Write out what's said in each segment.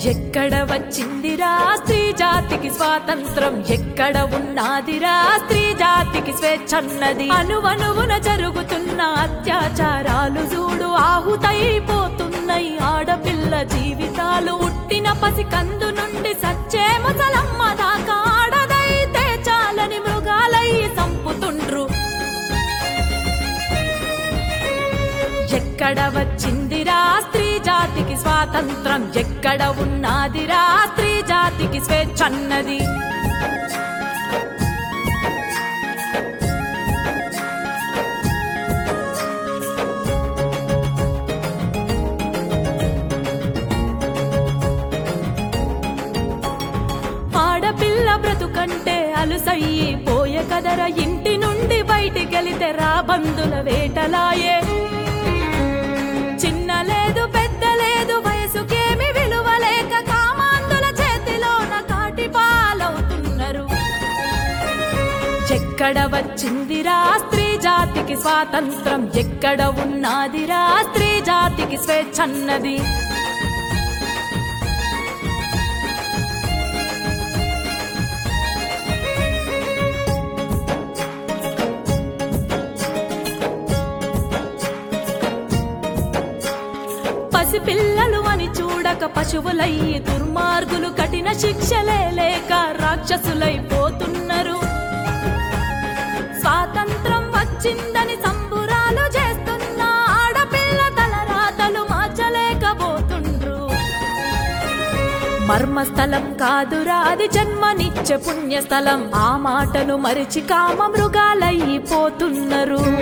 ఎక్కడ వచ్చిందిరా స్త్రీ జాతికి స్వాతంత్రం ఎక్కడ ఉన్నాదిరా స్త్రీ జాతికి స్వేచ్ఛన్నది అనువనువున జరుగుతున్న అత్యాచారాలు చూడు ఆహుతైపోతున్నాయి ఆడపిల్ల జీవితాలు పుట్టిన పసి కందు నుండి సచ్చే ముసలమ్మ దాకా ఆడదైతే చాలని మృగాలయ్యి సంపుతుండ్రు ఎక్కడ వచ్చిందిరా స్త్రీ జాతికి స్వాతంత్రం ఎక్కడ ఉన్నాదిరా స్త్రీ జాతికి స్వేచ్ఛన్నది ఆడపిల్ల బ్రతుకంటే అలుసయ్యి పోయే కదర ఇంటి నుండి బయటికెళితే రాబందుల వేటలాయే చిన్న లేదు పెద్ద లేదు వయసుకేమి విలువ లేక కామాంధుల చేతిలోన కాటి పాలవుతున్నారు ఎక్కడ వచ్చిందిరా స్త్రీ జాతికి స్వాతంత్రం ఎక్కడ ఉన్నాదిరా స్త్రీ జాతికి స్వేచ్ఛన్నది పసిపిల్లలు అని చూడక పశువులయ్యి దుర్మార్గులు కఠిన శిక్షలే లేక రాక్షసులైపోతున్నారు స్వాతంత్రం వచ్చిందని సంబురాలు చేస్తున్న ఆడపిల్ల తలరాతలు మార్చలేకపోతుండ్రు మర్మస్థలం కాదురా అది జన్మనిచ్చే పుణ్యస్థలం ఆ మాటను మరిచి కామ మృగాలయ్యిపోతున్నారు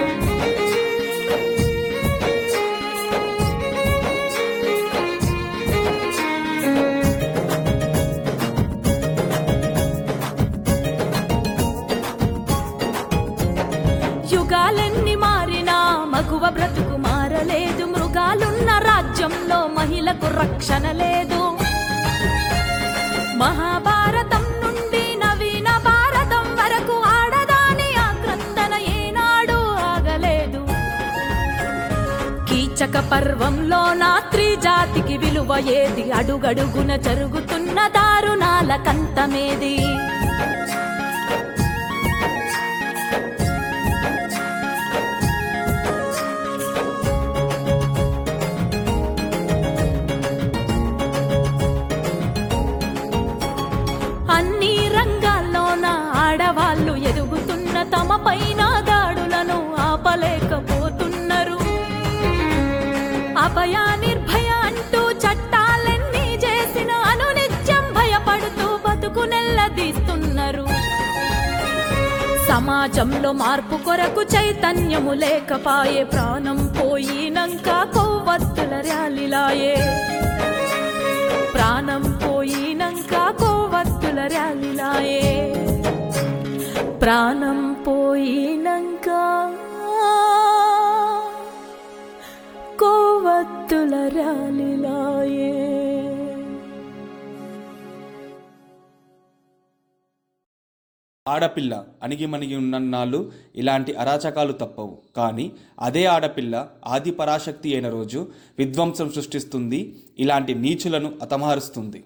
యుగాలెన్ని మారినా మగువ బ్రతుకు మారలేదు మృగాలున్న రాజ్యంలో మహిళకు రక్షణ లేదు మహాభారతం నుండి నవీన భారతం వరకు ఆడదాని ఆక్రందన ఏనాడు ఆగలేదు కీచక పర్వంలో నా స్త్రీ జాతికి విలువ ఏది అడుగడుగున జరుగుతున్న దారుణాల కంతమేది అన్ని రంగాల్లోన ఆడవాళ్ళు ఎదుగుతున్న తమ పైన దాడులను ఆపలేకపోతున్నారు అభయ నిర్భయ అంటూ చట్టాలెన్ని చేసిన అనునిత్యం భయపడుతూ బతుకు నెల్లదీస్తున్నారు సమాజంలో మార్పు కొరకు చైతన్యము లేకపాయే ప్రాణం పోయినంక కొవ్వొత్తుల ర్యాలీలాయే ప్రాణం పోయినంక కొవ్వొత్తుల ర్యాలీలాయే ప్రాణం పోయినంక కొవ్వొత్తుల ర్యాలీలాయే ఆడపిల్ల అణిగిమణిగి ఉన్నన్నాళ్ళు ఇలాంటి అరాచకాలు తప్పవు కానీ అదే ఆడపిల్ల ఆది పరాశక్తి అయిన రోజు విధ్వంసం సృష్టిస్తుంది ఇలాంటి నీచులను అతమారుస్తుంది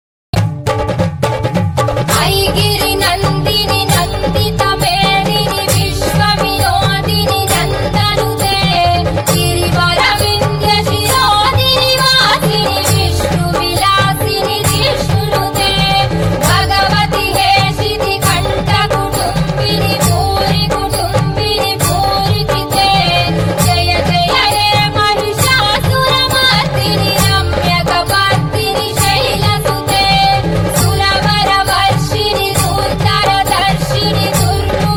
ఐగిరి నందిని నందిత మేడిని విశ్వ వినోదిని నందనుతే గిరివర వింధ్య శిరోదిని వాసిని విష్ణు విలాసిని జిష్ణునుతే భగవతి హేషితి కంఠ కుటుంబిని భూరి కుటుంబిని భూరికితే జయ జయ హే మహిషాసురమర్దిని రమ్యకపర్దిని శైలసుతే సురవర వర్షిణి దూర్ధర దర్శిని దుర్ము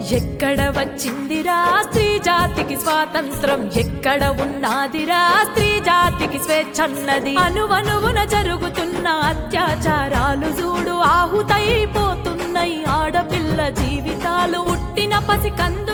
ఎక్కడ వచ్చిందిరా స్త్రీ జాతికి స్వాతంత్రం ఎక్కడ ఉన్నాదిరా స్త్రీ జాతికి స్వేచ్ఛన్నది అనువనువున జరుగుతున్న అత్యాచారాలు చూడు ఆహుతైపోతున్నాయి ఆడపిల్ల జీవితాలు ఉట్టిన పసి కందు